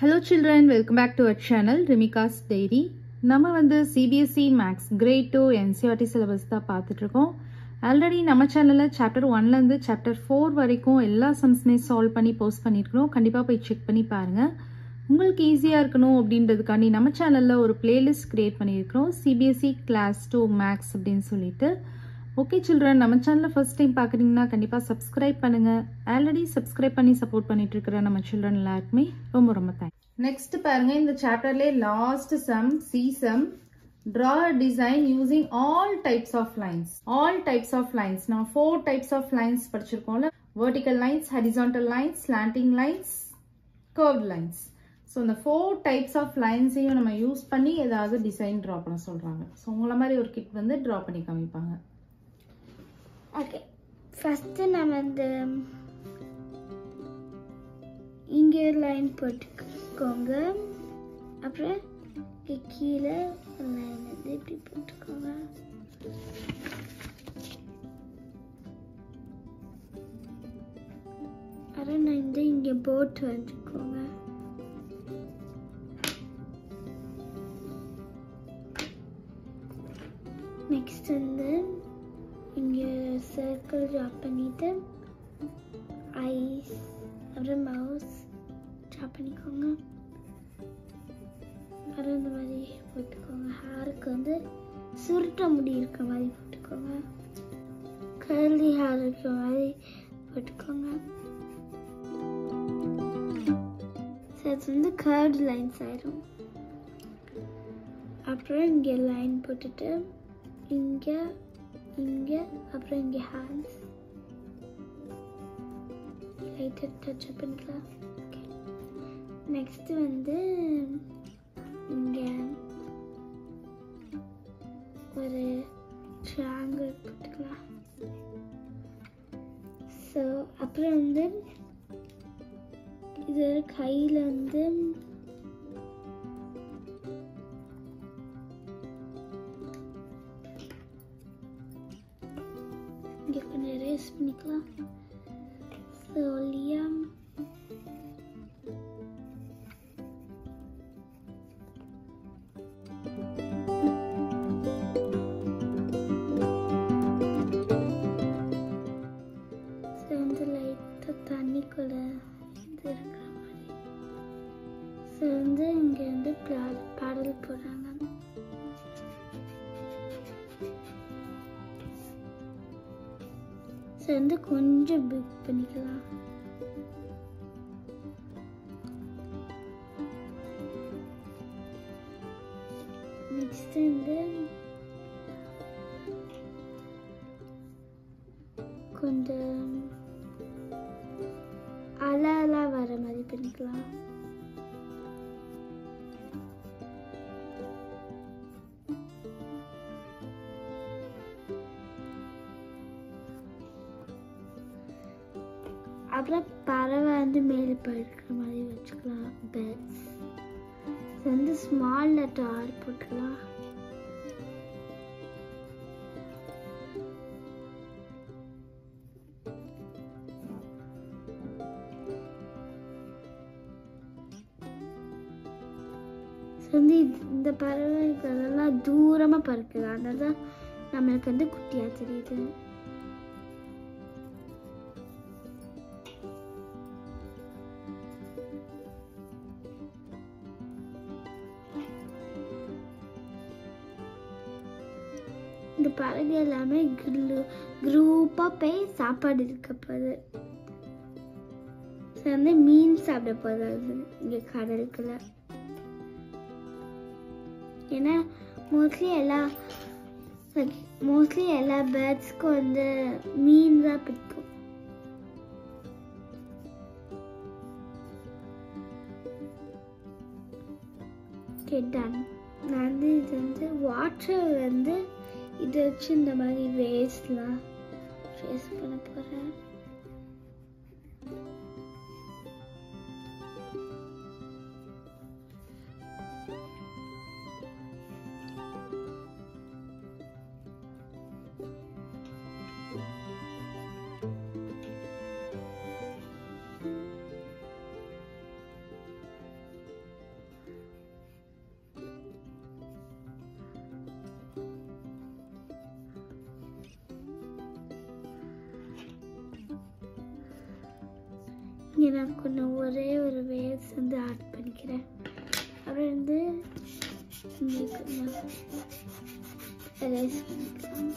hello children welcome back to our channel Rimika's diary நம்ம வந்து CBSE maths grade two NCERT syllabus தான் பார்த்துட்ருக்கோம் already நம்ம சேனலில் சாப்டர் ஒன்லேருந்து சாப்டர் ஃபோர் வரைக்கும் எல்லா சம்ஸுமே சால்வ் பண்ணி போஸ்ட் பண்ணியிருக்கிறோம் கண்டிப்பாக போய் செக் பண்ணி பாருங்கள் உங்களுக்கு ஈஸியாக இருக்கணும் அப்படின்றதுக்காண்டி நம்ம சேனலில் ஒரு பிளேலிஸ்ட் க்ரியேட் பண்ணியிருக்கிறோம் சிபிஎஸ்சி கிளாஸ் டூ மேக்ஸ் அப்படின்னு சொல்லிட்டு ஓகே சில்ட்ரன் நம்ம சேனலில் ஃபர்ஸ்ட் டைம் பார்க்குறீங்கன்னா கண்டிப்பாக சப்ஸ்கிரைப் பண்ணுங்கள் ஆல்ரெடி சப்ஸ்கிரைப் பண்ணி சப்போர்ட் பண்ணிட்டு இருக்கிற நம்ம சில்ட்ரன் எல்லாருக்குமே ரொம்ப ரொம்ப தேங்க்ஸ் நெக்ஸ்ட் பாருங்க இந்த சாப்டர்லேயே last sum C sum draw a design using all types of lines all types of lines now four types of lines படிச்சிருக்கோம்ல vertical lines horizontal lines slanting lines curved lines so இந்த four types of லைன்ஸையும் நம்ம use பண்ணி ஏதாவது design draw பண்ண சொல்கிறாங்க so உங்களை மாதிரி ஒரு கிட் வந்து ட்ரா பண்ணி காமிப்பாங்க ஓகே ஃபஸ்ட்டு நம்ம இந்த இங்கே லைன் போட்டுக்கோங்க அப்புறம் இங்கே கீழே லைன் வந்து இப்படி போட்டுக்கோங்க அப்புறம் நான் இந்த இங்கே போட் வச்சுக்கோங்க நெக்ஸ்ட் வந்து இங்கே சர்க்கிள் ட்ராப் பண்ணிட்டு ஐஸ் அப்புறம் மவுஸ் ட்ராப் பண்ணிக்கோங்க அப்புறம் இந்த மாதிரி போட்டுக்கோங்க ஹேருக்கு வந்து சுருட்ட முடி இருக்கிற மாதிரி போட்டுக்கோங்க கர்லி ஹேர் இருக்கிற மாதிரி போட்டுக்கோங்க ஸோ அது வந்து கர்ட் லைன்ஸ் ஆயிடும் அப்புறம் இங்கே லைன் போட்டுட்டு இங்கே இங்கே அப்புறம் இங்கே ஹேண்ட்ஸ் லைட்டாக டச் பண்ணிக்கலாம் ஓகே நெக்ஸ்ட்டு வந்து இங்கே ஒரு ட்ராங்கிள் போட்டுக்கலாம் ஸோ அப்புறம் வந்து இது கையில் வந்து இங்கே கொஞ்சம் erase பண்ணிக்கலாம் slowly ஸோ வந்து லைட்டாக தண்ணிக்குள்ள இது இருக்கிற மாதிரி ஸோ வந்து இங்கே வந்து பாடல் போடுறாங்க ஸோ வந்து கொஞ்சம் பிக் பண்ணிக்கலாம் நெக்ஸ்ட் வந்து கொஞ்சம் அலை அலா வர மாதிரி பண்ணிக்கலாம் அப்புறம் பறவை வந்து மேலே படுக்கிற மாதிரி வச்சுக்கலாம் பேர்ட்ஸ் வந்து ஸ்மால் லெட்டர் ஆர் போட்டுக்கலாம் வந்து இந்த பறவைகளெல்லாம் தூரமாக பறக்குது அதனால தான் நம்மளுக்கு வந்து குட்டியாக தெரியுது இந்த பறவை எல்லாமே குரு குரூப்பாக போய் சாப்பாடு இருக்க போகுது ஸோ வந்து மீன் சாப்பிட போகுது அது இங்கே கடலுக்குள்ள ஏன்னா மோஸ்ட்லி எல்லா மோஸ்ட்லி எல்லா பேர்ட்ஸ்க்கும் வந்து மீன் தான் பிடிக்கும் டன் நான் வந்து இது வந்து வாட்டர் வந்து இதை வச்சு இந்த மாதிரி வேஸ்ட்லாம் வேஸ்ட் பண்ண போகிறேன் இங்கே நான் கொஞ்சம் ஒரே ஒரு வேவ்ஸ் வந்து ஆட் பண்ணிக்கிறேன் அப்புறம் வந்து இங்கே கொஞ்சம் erase பண்ணிக்கலாம்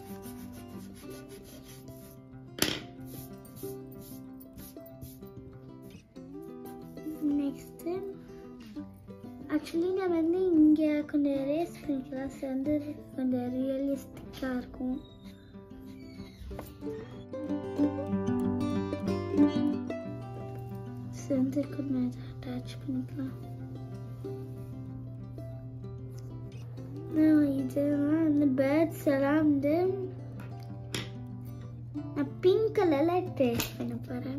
நெக்ஸ்ட்டு ஆக்சுவலி நான் வந்து இங்கே கொஞ்சம் erase பண்ணிக்கலாம் ஸோ வந்து கொஞ்சம் ரியலிஸ்டிக்காக இருக்கும் ஸோ வந்து கொஞ்சம் இதை அட்டாச் பண்ணிக்கலாம் நான் இதெல்லாம் வந்து பேர்ட்ஸ் எல்லாம் வந்து நான் பிங்க் கலரில் டேஸ்ட் பண்ண போகிறேன்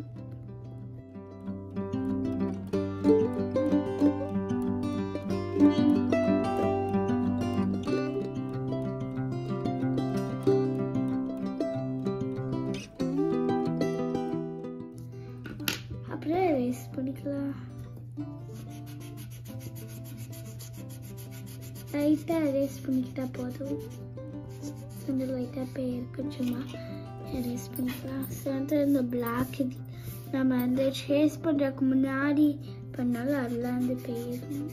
அப்புறம் erase பண்ணிக்கலாம் லைட்டாக erase பண்ணிக்கிட்டா போதும் கொஞ்சம் லைட்டாக பேருக்கு சும்மா erase பண்ணிக்கலாம் ஸோ வந்து இந்த பிளாக் இது நம்ம வந்து சேஸ் பண்ணுறதுக்கு முன்னாடி பண்ணாலும் அதெல்லாம் வந்து போயிடும்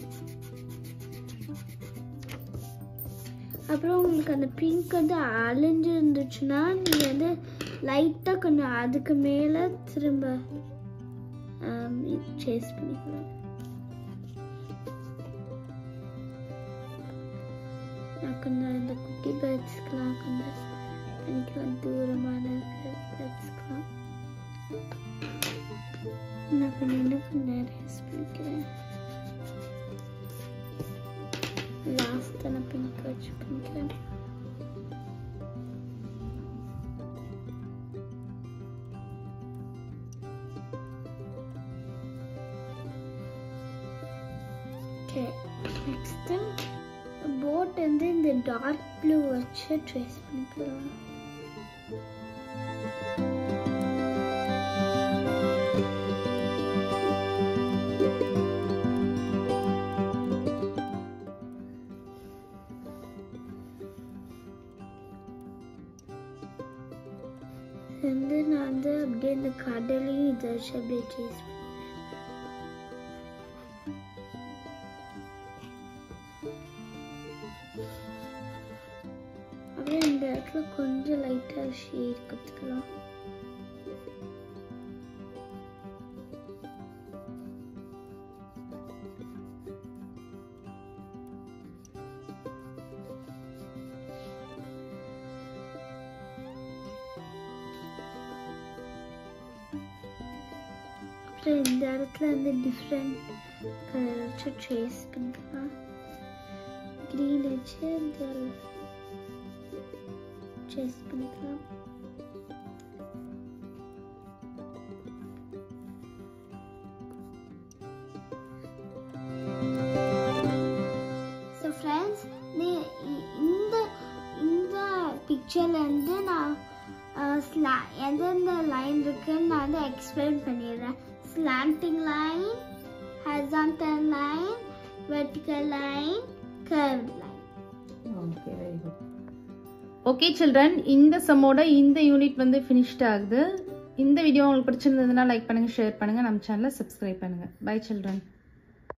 அப்புறம் உங்களுக்கு அந்த பிங்க் வந்து அழிஞ்சு இருந்துச்சுன்னா நீங்கள் வந்து லைட்டாக கொஞ்சம் அதுக்கு மேலே திரும்ப சேஸ் பண்ணிக்கலாம் நான் கொஞ்சம் இந்த குட்டி பேர்ட்ஸ்க்கெலாம் கொஞ்சம் பண்ணிக்கலாம் தூரமான பேர்ட்ஸ்க்கெலாம் நான் கொஞ்சம் இன்னும் கொஞ்சம் ரேஸ் பண்ணிக்கிறேன் லாஸ்ட்டாக நான் பிங்க் வச்சு பண்ணிக்கிறேன் ஓகே நெக்ஸ்ட்டு போட் வந்து இந்த டார்க் ப்ளூ வச்சு ட்ரேஸ் பண்ணிக்கலாம் வந்து நான் வந்து அப்படியே இந்த கடலையும் இதை வச்சு அப்படியே ட்ரேஸ் அப்படியே இந்த இடத்துல கொஞ்சம் லைட்டாக ஷேட் கொடுத்துக்கலாம் அப்புறம் இந்த இடத்துல வந்து டிஃப்ரெண்ட் கலர் வச்சு ட்ரேஸ் பண்ணிக்கலாம் க்ரீன் வச்சு இந்த ட்ரேஸ் பண்ணிக்கலாம் ஸோ ஃப்ரெண்ட்ஸ் நீ இ- இந்த இந்த பிக்சர்ல இருந்து நான் அஹ், sla- எந்தெந்த லைன் இருக்குன்னு நான் வந்து எக்ஸ்பிளைன் பண்ணிடுறேன் slanting line horizontal line vertical line curve line okay very good okay children இந்த சம்மோட இந்த யூனிட் வந்து ஃபினிஷ்ட் ஆகுது இந்த வீடியோ உங்களுக்கு பிடிச்சிருந்ததுன்னா லைக் பண்ணுங்கள் ஷேர் பண்ணுங்கள் நம்ம சேனலை சப்ஸ்கிரைப் பண்ணுங்கள் பை சில்ட்ரன்